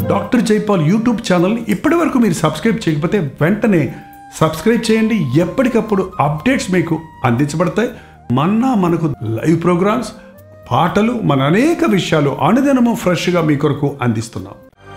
Doctor Jaipal YouTube channel ఇప్పటి వరకు మీరు సబ్స్క్రైబ్ చేయకపోతే వెంటనే సబ్స్క్రైబ్ చేయండి ఎప్పటికప్పుడు అప్డేట్స్ మీకు అందించబడతాయి మన్నా మనకు లైవ్ ప్రోగ్రామ్స్ పాటలు మన అనేక విషయాలు అనుదినము ఫ్రెష్గా మీ కొరకు అందిస్తున్నాం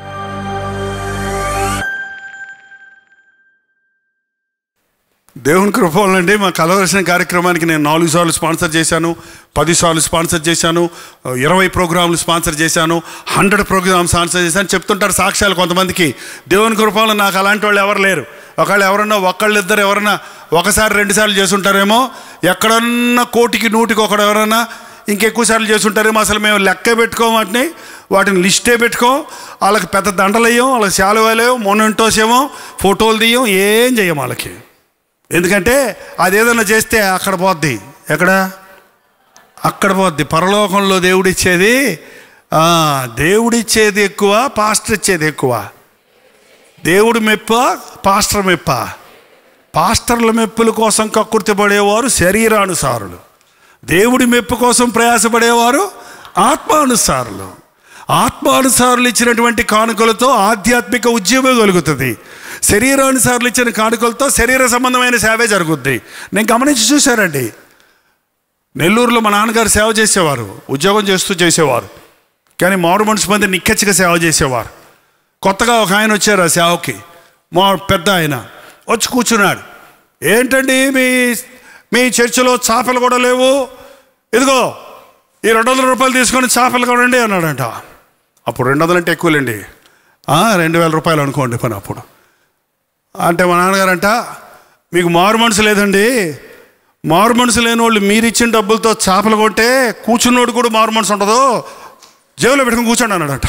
దేవుని కృపలండి మా కలవలసిన కార్యక్రమానికి నేను నాలుగు సార్లు స్పాన్సర్ చేశాను పది సార్లు స్పాన్సర్ చేశాను ఇరవై ప్రోగ్రాంలు స్పాన్సర్ చేశాను హండ్రెడ్ ప్రోగ్రామ్ స్పాన్సర్ చేశాను చెప్తుంటారు సాక్ష్యాలు కొంతమందికి దేవుని కృపలో నాకు అలాంటి వాళ్ళు ఎవరు లేరు ఒకళ్ళు ఎవరన్నా ఒకళ్ళిద్దరు ఎవరన్నా ఒకసారి రెండు సార్లు చేసుంటారేమో ఎక్కడన్నా కోటికి నూటికి ఒకడు ఎవరన్నా ఇంకెక్కువ సార్లు చేసుంటారేమో అసలు మేము లెక్క పెట్టుకోం వాటిని వాటిని లిస్టే పెట్టుకోం వాళ్ళకి పెద్ద దండలయ్యం వాళ్ళకి శాలువాలేం మొనంటోస్ ఏమో ఫోటోలు తీయం ఏం చేయం వాళ్ళకి ఎందుకంటే అది ఏదైనా చేస్తే అక్కడ పోద్ది ఎక్కడ అక్కడ పోద్ది పరలోకంలో దేవుడిచ్చేది ఆ, దేవుడిచ్చేది ఎక్కువ పాస్టర్ ఇచ్చేది ఎక్కువ దేవుడి మెప్ప పాస్టర్ మెప్ప పాస్టర్ల మెప్పుల కోసం కక్కుర్తి పడేవారు శరీరానుసారులు దేవుడి మెప్పు కోసం ప్రయాసపడేవారు ఆత్మానుసారులు ఆత్మానుసారులు ఇచ్చినటువంటి కానుకలతో ఆధ్యాత్మిక ఉద్యమం కలుగుతుంది శరీరానుసారులు ఇచ్చిన కానుకలతో శరీర సంబంధమైన సేవే జరుగుద్ది నేను గమనించి చూశానండి నెల్లూరులో మా నాన్నగారు సేవ చేసేవారు ఉద్యోగం చేస్తూ చేసేవారు కానీ మారు మనిషి మంది నిక్కచ్చిగా సేవ చేసేవారు కొత్తగా ఒక ఆయన వచ్చారు ఆ సేవకి మా పెద్ద ఆయన వచ్చి కూర్చున్నాడు ఏంటండి మీ మీ చర్చిలో చేపలు కూడా లేవు ఇదిగో ఈ రెండు వందల రూపాయలు తీసుకొని చేపలు కొనండి అన్నాడంట అప్పుడు రెండు వందలు అంటే ఎక్కువలేండి ఆ, రెండు వేల రూపాయలు అనుకోండి పని అప్పుడు అంటే మా నాన్నగారంట మీకు మారు మనసు లేదండి మారు మనసు లేని వాళ్ళు మీరు ఇచ్చిన డబ్బులతో చేపలు కొంటే కూర్చున్నోడు కూడా మారు మనసు ఉండదు జేబులో పెట్టుకుని కూర్చోండి అన్నాడట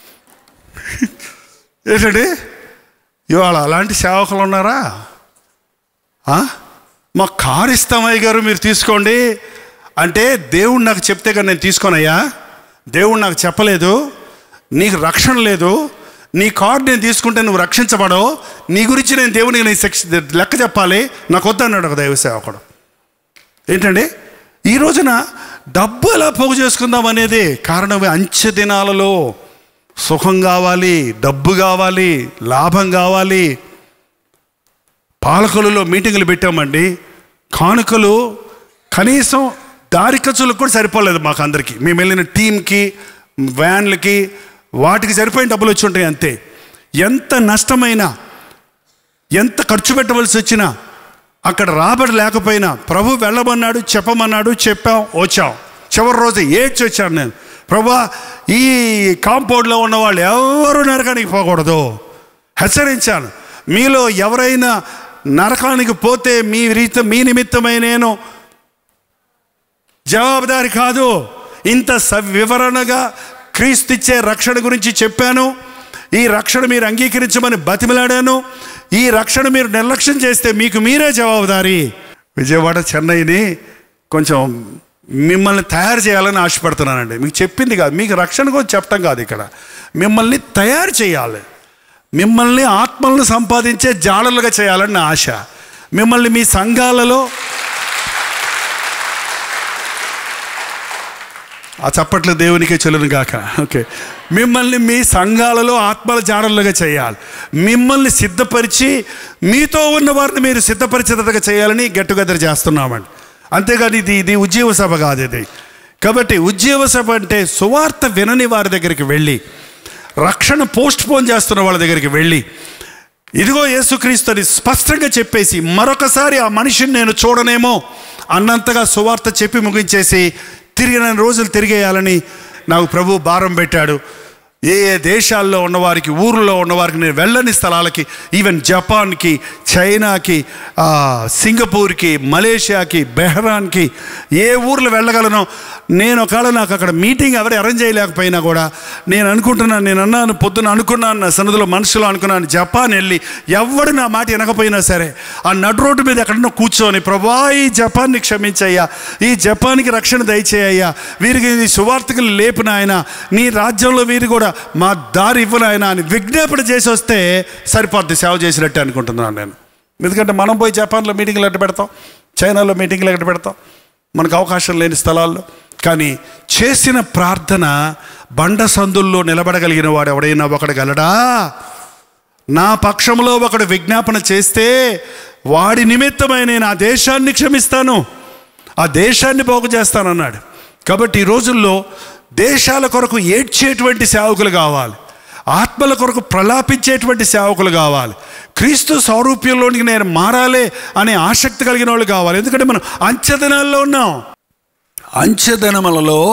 ఏంటండి ఇవాళ అలాంటి సేవకులు ఉన్నారా ఆ? మా కారు ఇస్తామయ్య గారు మీరు తీసుకోండి అంటే దేవుడు నాకు చెప్తే కానీ నేను తీసుకోనయ్యా దేవుడు నాకు చెప్పలేదు నీకు రక్షణ లేదు నీ కారు నేను తీసుకుంటే నువ్వు రక్షించబడవు నీ గురించి నేను దేవునికి నీ శిక్ష లెక్క చెప్పాలి నాకు వద్దన్నాడు ఒక దైవ సేవకుడు ఏంటండి ఈ రోజున డబ్బు ఎలా పోగు చేసుకుందాం అనేది కారణం అంచె దినాలలో సుఖం కావాలి డబ్బు కావాలి లాభం కావాలి పాలకులలో మీటింగులు పెట్టామండి కానుకలు కనీసం దారి ఖర్చులకు కూడా సరిపోలేదు మాకు అందరికీ మేము వెళ్ళిన టీంకి వ్యాన్లకి వాటికి సరిపోయిన డబ్బులు వచ్చి ఉంటాయి అంతే ఎంత నష్టమైనా ఎంత ఖర్చు పెట్టవలసి వచ్చినా అక్కడ రాబడి లేకపోయినా ప్రభు వెళ్ళమన్నాడు చెప్పమన్నాడు చెప్పాం వచ్చాం చివరి రోజు ఏడ్చి వచ్చాను నేను ప్రభా ఈ కాంపౌండ్లో ఉన్న వాళ్ళు ఎవరు నరకానికి పోకూడదు హెచ్చరించాను మీలో ఎవరైనా నరకానికి పోతే మీ రీత మీ నిమిత్తమై నేను జవాబుదారి కాదు ఇంత స- వివరణగా క్రీస్తుచ్చే రక్షణ గురించి చెప్పాను ఈ రక్షణ మీరు అంగీకరించమని బతిమలాడాను ఈ రక్షణ మీరు నిర్లక్ష్యం చేస్తే మీకు మీరే జవాబుదారి విజయవాడ చెన్నైని కొంచెం మిమ్మల్ని తయారు చేయాలని ఆశపడుతున్నానండి మీకు చెప్పింది కాదు మీకు రక్షణ గురించి చెప్పడం కాదు ఇక్కడ మిమ్మల్ని తయారు చేయాలి మిమ్మల్ని ఆత్మలను సంపాదించే జాడలుగా చేయాలని నా ఆశ మిమ్మల్ని మీ సంఘాలలో ఆ చప్పట్లు దేవునికే చెల్లును గాక ఓకే మిమ్మల్ని మీ సంఘాలలో ఆత్మల జాడలుగా చేయాలి మిమ్మల్ని సిద్ధపరిచి మీతో ఉన్న వారిని మీరు సిద్ధపరిచేటట్టుగా చేయాలని గెట్ టుగెదర్ చేస్తున్నామండి అంతేగాని ఇది ఇది ఉద్యోగ సభ కాదు ఇది కాబట్టి ఉద్యోగ సభ అంటే సువార్త వినని వారి దగ్గరికి వెళ్ళి రక్షణ పోస్ట్ పోన్ చేస్తున్న వాళ్ళ దగ్గరికి వెళ్ళి ఇదిగో యేసుక్రీస్తు అని స్పష్టంగా చెప్పేసి మరొకసారి ఆ మనిషిని నేను చూడనేమో అన్నంతగా సువార్త చెప్పి ముగించేసి తిరిగిన రోజులు తిరిగేయాలని నాకు ప్రభు భారం పెట్టాడు ఏ ఏ దేశాల్లో ఉన్నవారికి ఊర్లో ఉన్నవారికి నేను వెళ్ళని స్థలాలకి ఈవెన్ జపాన్కి చైనాకి ఆ, సింగపూర్కి మలేషియాకి బెహ్రాన్కి ఏ ఊర్లు వెళ్ళగలను నేను ఒకవేళ నాకు అక్కడ మీటింగ్ ఎవరు అరేంజ్ చేయలేకపోయినా కూడా నేను అనుకుంటున్నాను నేను అన్నాను పొద్దున అనుకున్నాను నా సన్నదిలో మనసులో అనుకున్నాను జపాన్ వెళ్ళి ఎవడు నా మాట వినకపోయినా సరే ఆ నడు రోడ్డు మీద ఎక్కడన్నా కూర్చొని ప్రభా ఈ జపాన్ని క్షమించయ్యా ఈ జపాన్కి రక్షణ దయచేయ్యా వీరికి నీ సువార్తకులు లేపిన ఆయన నీ రాజ్యంలో వీరు కూడా మా దారి ఇవ్వను ఆయన అని విజ్ఞాపన చేసి వస్తే సరిపోద్ది సేవ చేసినట్టే అనుకుంటున్నాను నేను ఎందుకంటే మనం పోయి జపాన్లో మీటింగ్లు ఎట్ట పెడతాం చైనాలో మీటింగ్లు ఎట్ట పెడతాం మనకు అవకాశం లేని స్థలాల్లో కానీ చేసిన ప్రార్థన బండ సందుల్లో నిలబడగలిగిన వాడు ఎవడైనా ఒకడు గలడా నా పక్షంలో ఒకడు విజ్ఞాపన చేస్తే వాడి నిమిత్తమై నేను ఆ దేశాన్ని క్షమిస్తాను ఆ దేశాన్ని బాగు చేస్తానన్నాడు కాబట్టి ఈ రోజుల్లో దేశాల కొరకు ఏడ్చేటువంటి సేవకులు కావాలి ఆత్మల కొరకు ప్రలాపించేటువంటి సేవకులు కావాలి క్రీస్తు సారూప్యంలోనికి నేను మారాలి అనే ఆసక్తి కలిగిన వాళ్ళు కావాలి ఎందుకంటే మనం అంచెదనాల్లో ఉన్నాం అంచెదనములలో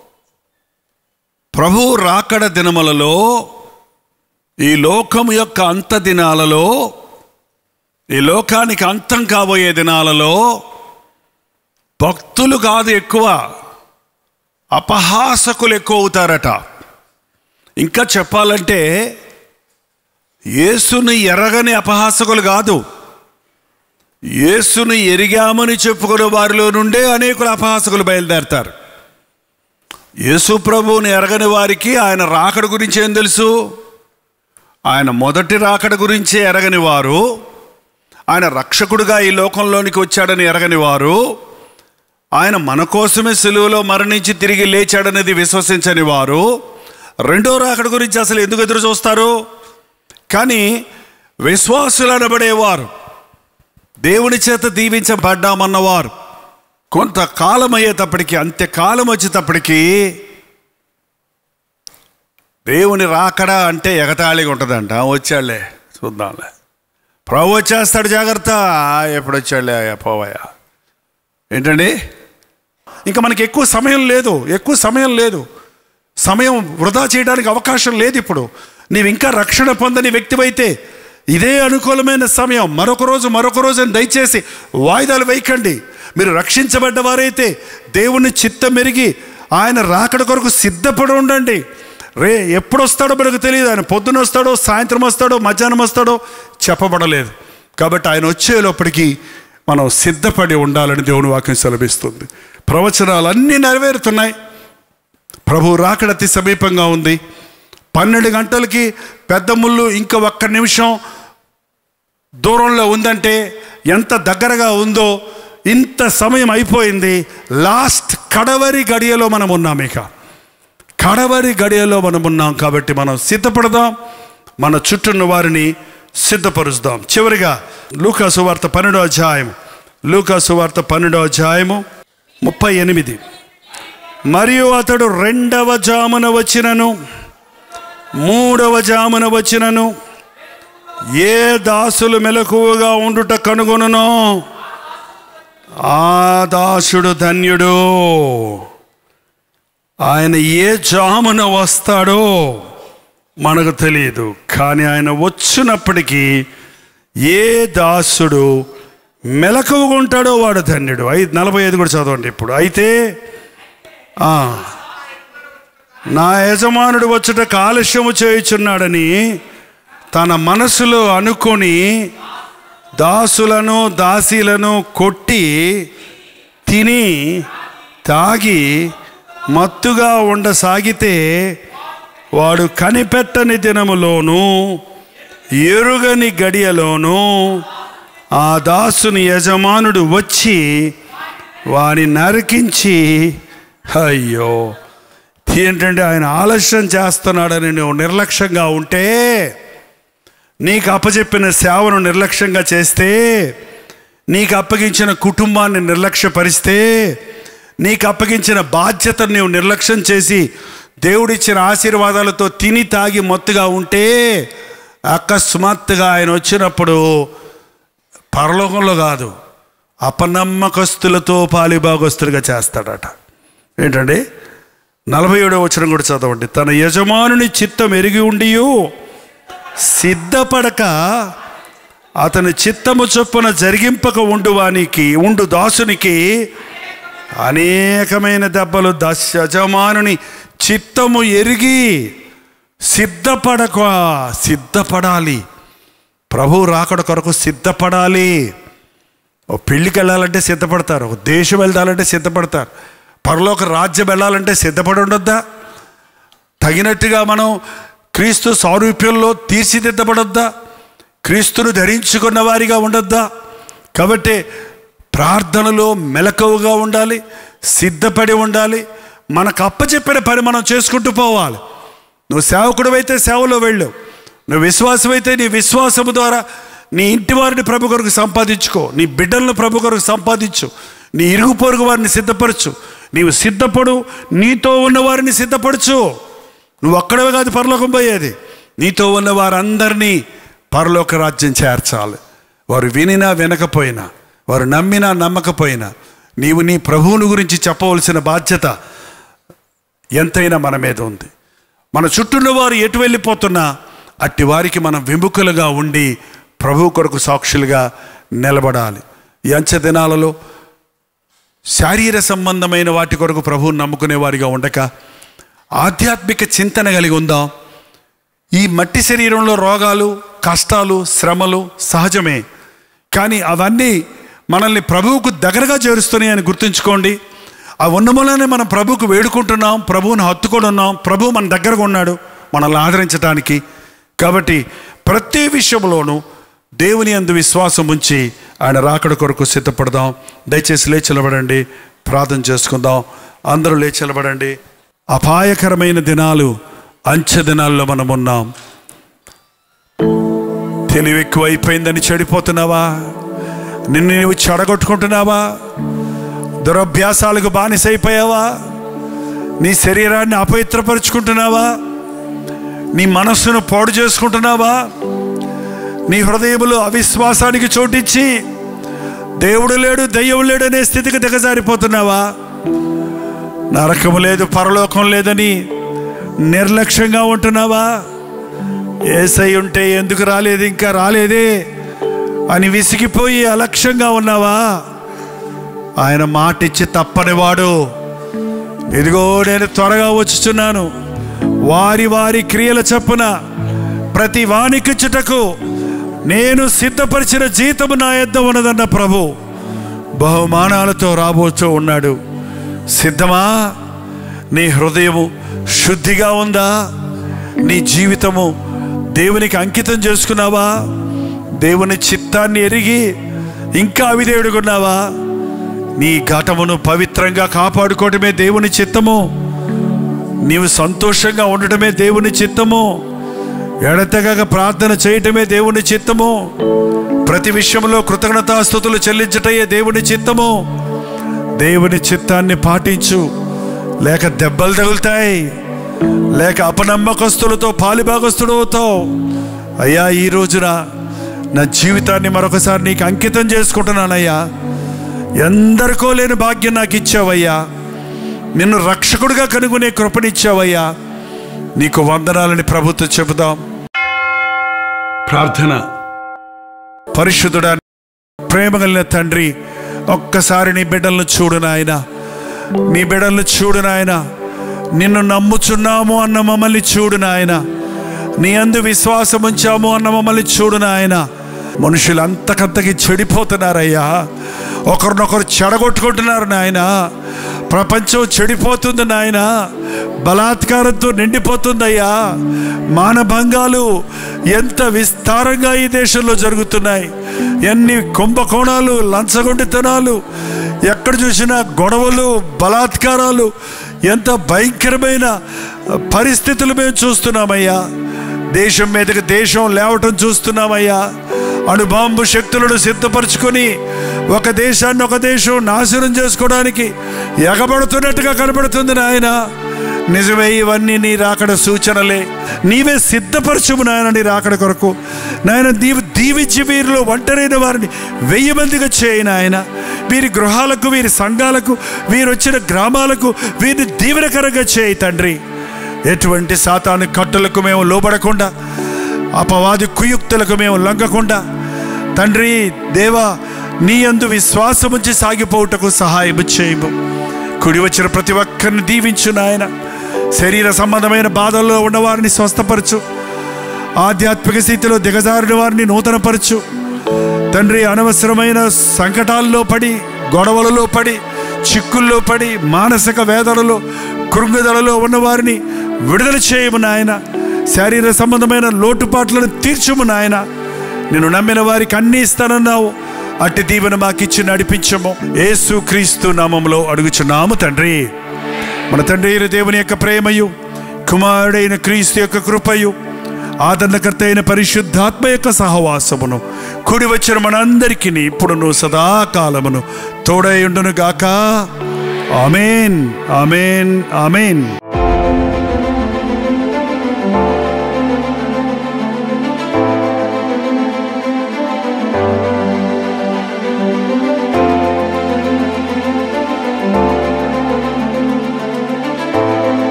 ప్రభు రాకడ దినములలో ఈ లోకం యొక్క అంత దినాలలో ఈ లోకానికి అంతం కాబోయే దినాలలో భక్తులు కాదు ఎక్కువ అపహాసకులు ఎక్కువ అవుతారట ఇంకా చెప్పాలంటే యేసుని ఎరగని అపహాసకులు కాదు యేసుని ఎరిగామని చెప్పుకునే వారిలో నుండే అనేకులు అపహాసకులు బయలుదేరతారు యేసు ప్రభువుని ఎరగని వారికి ఆయన రాకడ గురించి ఏం తెలుసు ఆయన మొదటి రాకడ గురించే ఎరగని వారు ఆయన రక్షకుడుగా ఈ లోకంలోనికి వచ్చాడని ఎరగని వారు ఆయన మన కోసమే సెలువులో మరణించి తిరిగి లేచాడనేది విశ్వసించని వారు రెండో రాకడ గురించి అసలు ఎందుకు ఎదురు చూస్తారు కానీ విశ్వాసులు అనబడేవారు దేవుని చేత దీవించబడ్డామన్నవారు కొంతకాలం అయ్యేటప్పటికి అంత్యకాలం వచ్చేటప్పటికి దేవుని రాకడా అంటే ఎగతాళిగా ఉంటుందంట వచ్చాడులే చూద్దాంలే ప్రభు వచ్చేస్తాడు జాగ్రత్త ఎప్పుడు వచ్చాడులే అయ్యా పోవయ్యా ఏంటండి ఇంకా మనకి ఎక్కువ సమయం లేదు ఎక్కువ సమయం లేదు సమయం వృధా చేయడానికి అవకాశం లేదు ఇప్పుడు నీవు ఇంకా రక్షణ పొందని వ్యక్తివైతే ఇదే అనుకూలమైన సమయం మరొక రోజు మరొక రోజు అని దయచేసి వాయిదాలు వేయకండి మీరు రక్షించబడ్డ వారైతే దేవుని చిత్తం మెరిగి ఆయన రాకడ కొరకు సిద్ధపడి ఉండండి రే ఎప్పుడు వస్తాడో మనకు తెలియదు ఆయన పొద్దున వస్తాడో సాయంత్రం వస్తాడో మధ్యాహ్నం వస్తాడో చెప్పబడలేదు కాబట్టి ఆయన వచ్చేలోపటికి మనం సిద్ధపడి ఉండాలని దేవుని వాక్యం సెలవిస్తుంది ప్రవచనాలు అన్నీ నెరవేరుతున్నాయి ప్రభు రాకడ అతి సమీపంగా ఉంది పన్నెండు గంటలకి పెద్ద ముళ్ళు ఇంకా ఒక్క నిమిషం దూరంలో ఉందంటే ఎంత దగ్గరగా ఉందో ఇంత సమయం అయిపోయింది లాస్ట్ కడవరి గడియలో మనం ఉన్నాం ఇక కడవరి గడియలో మనం ఉన్నాం కాబట్టి మనం సిద్ధపడదాం మన చుట్టూన్న వారిని సిద్ధపరుస్తాం చివరిగా లూకా సువార్త పన్నెండో అధ్యాయం లూకా సువార్త పన్నెండో అధ్యాయము ముప్పై ఎనిమిది మరియు అతడు రెండవ జామున వచ్చినను మూడవ జామున వచ్చినను ఏ దాసులు మెలకువగా ఉండుట కనుగొనునో ఆ దాసుడు ధన్యుడు ఆయన ఏ జామున వస్తాడో మనకు తెలియదు కానీ ఆయన వచ్చినప్పటికీ ఏ దాసుడు మెలకువగా ఉంటాడో వాడు ధన్యుడు ఐదు నలభై ఐదు కూడా చదవండి ఇప్పుడు అయితే ఆ, నా యజమానుడు వచ్చుట కాలుష్యము చేయుచున్నాడని తన మనసులో అనుకొని దాసులను దాసీలను కొట్టి తిని తాగి మత్తుగా ఉండసాగితే వాడు కనిపెట్టని దినములోను ఎరుగని గడియలోను ఆ దాసుని యజమానుడు వచ్చి వాని నరికించి అయ్యో ఏంటంటే ఆయన ఆలస్యం చేస్తున్నాడని నువ్వు నిర్లక్ష్యంగా ఉంటే నీకు అప్పచెప్పిన సేవను నిర్లక్ష్యంగా చేస్తే నీకు అప్పగించిన కుటుంబాన్ని నిర్లక్ష్యపరిస్తే నీకు అప్పగించిన బాధ్యతను నీవు నిర్లక్ష్యం చేసి దేవుడిచ్చిన ఆశీర్వాదాలతో తిని తాగి మత్తుగా ఉంటే అకస్మాత్తుగా ఆయన వచ్చినప్పుడు పరలోకంలో కాదు అపనమ్మకస్తులతో పాలిభాగస్తులుగా చేస్తాడట ఏంటండి నలభై ఏడో వచ్చిన కూడా చదవండి తన యజమానుని చిత్తం ఎరిగి ఉండియు సిద్ధపడక అతని చిత్తము చొప్పున జరిగింపక ఉండు వానికి ఉండు దాసునికి అనేకమైన దెబ్బలు దశ యజమానుని చిత్తము ఎరిగి సిద్ధపడక సిద్ధపడాలి ప్రభు రాకడ కొరకు సిద్ధపడాలి ఓ పెళ్ళికి వెళ్ళాలంటే సిద్ధపడతారు ఒక దేశం వెళ్ళాలంటే సిద్ధపడతారు పరలోక రాజ్యం వెళ్ళాలంటే సిద్ధపడి ఉండొద్దా తగినట్టుగా మనం క్రీస్తు సారూప్యంలో తీర్చిదిద్దబడొద్దా క్రీస్తును ధరించుకున్న వారిగా ఉండొద్దా కాబట్టి ప్రార్థనలో మెలకువగా ఉండాలి సిద్ధపడి ఉండాలి మనకు అప్పచెప్పిన పని మనం చేసుకుంటూ పోవాలి నువ్వు సేవకుడు అయితే సేవలో వెళ్ళు నువ్వు విశ్వాసం అయితే నీ విశ్వాసము ద్వారా నీ ఇంటి వారిని ప్రభు కొరకు సంపాదించుకో నీ బిడ్డలను ప్రభు కొరకు సంపాదించు నీ ఇరుగు పొరుగు వారిని సిద్ధపరచు నీవు సిద్ధపడు నీతో ఉన్న వారిని సిద్ధపరచు నువ్వు ఒక్కడవే కాదు పరలోకం పోయేది నీతో ఉన్న వారందరినీ పరలోక రాజ్యం చేర్చాలి వారు వినినా వినకపోయినా వారు నమ్మినా నమ్మకపోయినా నీవు నీ ప్రభువుని గురించి చెప్పవలసిన బాధ్యత ఎంతైనా మన మీద ఉంది మన చుట్టూన్న వారు ఎటు వెళ్ళిపోతున్నా అట్టి వారికి మనం విముఖులుగా ఉండి ప్రభు కొరకు సాక్షులుగా నిలబడాలి ఈ అంచె దినాలలో శారీర సంబంధమైన వాటి కొరకు ప్రభువుని నమ్ముకునే వారిగా ఉండక ఆధ్యాత్మిక చింతన కలిగి ఉందాం ఈ మట్టి శరీరంలో రోగాలు కష్టాలు శ్రమలు సహజమే కానీ అవన్నీ మనల్ని ప్రభువుకు దగ్గరగా చేరుస్తున్నాయి అని గుర్తుంచుకోండి ఆ ఉన్న మూలనే మనం ప్రభువుకు వేడుకుంటున్నాం ప్రభువుని హత్తుకొని ఉన్నాం ప్రభువు మన దగ్గరగా ఉన్నాడు మనల్ని ఆదరించడానికి కాబట్టి ప్రతి విషయంలోనూ దేవుని అందు విశ్వాసం ఉంచి ఆయన రాకడ కొరకు సిద్ధపడదాం దయచేసి లేచలబడండి ప్రార్థన చేసుకుందాం అందరూ లేచలబడండి అపాయకరమైన దినాలు అంచె దినాల్లో మనం ఉన్నాం తెలివి ఎక్కువైపోయిందని చెడిపోతున్నావా నిన్ను నీవు చెడగొట్టుకుంటున్నావా దురభ్యాసాలకు బానిసైపోయావా నీ శరీరాన్ని అపవిత్రపరుచుకుంటున్నావా నీ మనస్సును పాడు చేసుకుంటున్నావా నీ హృదయములో అవిశ్వాసానికి చోటిచ్చి దేవుడు లేడు దయ్యం లేడు అనే స్థితికి దిగజారిపోతున్నావా నరకము లేదు పరలోకం లేదని నిర్లక్ష్యంగా ఉంటున్నావా ఏసై ఉంటే ఎందుకు రాలేదు ఇంకా రాలేదే అని విసిగిపోయి అలక్ష్యంగా ఉన్నావా ఆయన మాట ఇచ్చి తప్పనివాడు ఇదిగో నేను త్వరగా వచ్చుచున్నాను వారి వారి క్రియల చప్పున ప్రతి వానికిచ్చుటకు నేను సిద్ధపరిచిన జీతము నా యొద్ద ఉన్నదన్న ప్రభు బహుమానాలతో రాబోతూ ఉన్నాడు సిద్ధమా నీ హృదయము శుద్ధిగా ఉందా నీ జీవితము దేవునికి అంకితం చేసుకున్నావా దేవుని చిత్తాన్ని ఎరిగి ఇంకా అవిధేయుడుకున్నావా నీ ఘటమును పవిత్రంగా కాపాడుకోవటమే దేవుని చిత్తము నీవు సంతోషంగా ఉండటమే దేవుని చిత్తము ఎడతెగక ప్రార్థన చేయటమే దేవుని చిత్తము ప్రతి విషయంలో కృతజ్ఞతాస్థుతులు చెల్లించటయే దేవుని చిత్తము దేవుని చిత్తాన్ని పాటించు లేక దెబ్బలు తగులుతాయి లేక అపనమ్మకస్తులతో పాలిభాగస్తుడు అవుతావు అయ్యా ఈ రోజున నా జీవితాన్ని మరొకసారి నీకు అంకితం చేసుకుంటున్నానయ్యా ఎందరికో లేని భాగ్యం నాకు ఇచ్చావయ్యా నిన్ను రక్షకుడిగా కనుగొనే కృపనిచ్చావయ్యా నీకు వందనాలని ప్రభుత్వం చెబుదాం ప్రార్థన పరిశుద్ధుడా ప్రేమ కలిగిన తండ్రి ఒక్కసారి నీ బిడ్డలను చూడు నాయన నీ బిడ్డలను చూడు నాయన నిన్ను నమ్ముచున్నాము అన్న మమ్మల్ని చూడు నాయన నీ అందు విశ్వాసం ఉంచాము అన్న మమ్మల్ని చూడు నాయన మనుషులు అంతకంతకి చెడిపోతున్నారయ్యా ఒకరినొకరు చెడగొట్టుకుంటున్నారు నాయన ప్రపంచం చెడిపోతుంది నాయన బలాత్కారంతో నిండిపోతుందయ్యా మానభంగాలు ఎంత విస్తారంగా ఈ దేశంలో జరుగుతున్నాయి ఎన్ని కుంభకోణాలు లంచగొండితనాలు ఎక్కడ చూసినా గొడవలు బలాత్కారాలు ఎంత భయంకరమైన పరిస్థితులు మేము చూస్తున్నామయ్యా దేశం మీదకి దేశం లేవటం చూస్తున్నామయ్యా అణుబాంబు శక్తులను సిద్ధపరచుకొని ఒక దేశాన్ని ఒక దేశం నాశనం చేసుకోవడానికి ఎగబడుతున్నట్టుగా కనబడుతుంది నాయన నిజమే ఇవన్నీ నీ రాకడ సూచనలే నీవే సిద్ధపరచుము నాయన నీ రాకడ కొరకు నాయన నీవు దీవించి వీరిలో ఒంటరైన వారిని వెయ్యి మందిగా చేయి నాయన వీరి గృహాలకు వీరి సంఘాలకు వీరు వచ్చిన గ్రామాలకు వీరిని దీవెనకరంగా చేయి తండ్రి ఎటువంటి సాతాను కట్టులకు మేము లోబడకుండా అపవాది కుయుక్తులకు మేము లొంగకుండా తండ్రి దేవా నీ అందు విశ్వాసముంచి సాగిపోవుటకు సహాయం చేయము కుడి వచ్చిన ప్రతి ఒక్కరిని దీవించు నాయన శరీర సంబంధమైన బాధల్లో ఉన్నవారిని స్వస్థపరచు ఆధ్యాత్మిక స్థితిలో దిగజారిన వారిని నూతనపరచు తండ్రి అనవసరమైన సంకటాల్లో పడి గొడవలలో పడి చిక్కుల్లో పడి మానసిక వేదనలో కృంగుదలలో ఉన్నవారిని విడుదల చేయము నాయన శారీర సంబంధమైన లోటుపాట్లను తీర్చుము నాయన నేను నమ్మిన వారికి అన్నీ ఇస్తానన్నావు అట్టి దీవెన మాకిచ్చి నడిపించము యేసు క్రీస్తు నామంలో అడుగుచున్నాము తండ్రి మన తండ్రి అయిన దేవుని యొక్క ప్రేమయు కుమారుడైన క్రీస్తు యొక్క కృపయు ఆదరణకర్త అయిన పరిశుద్ధాత్మ యొక్క సహవాసమును కూడి వచ్చిన మనందరికీ ఇప్పుడును సదాకాలమును తోడై ఉండును గాక ఆమెన్ ఆమెన్ ఆమెన్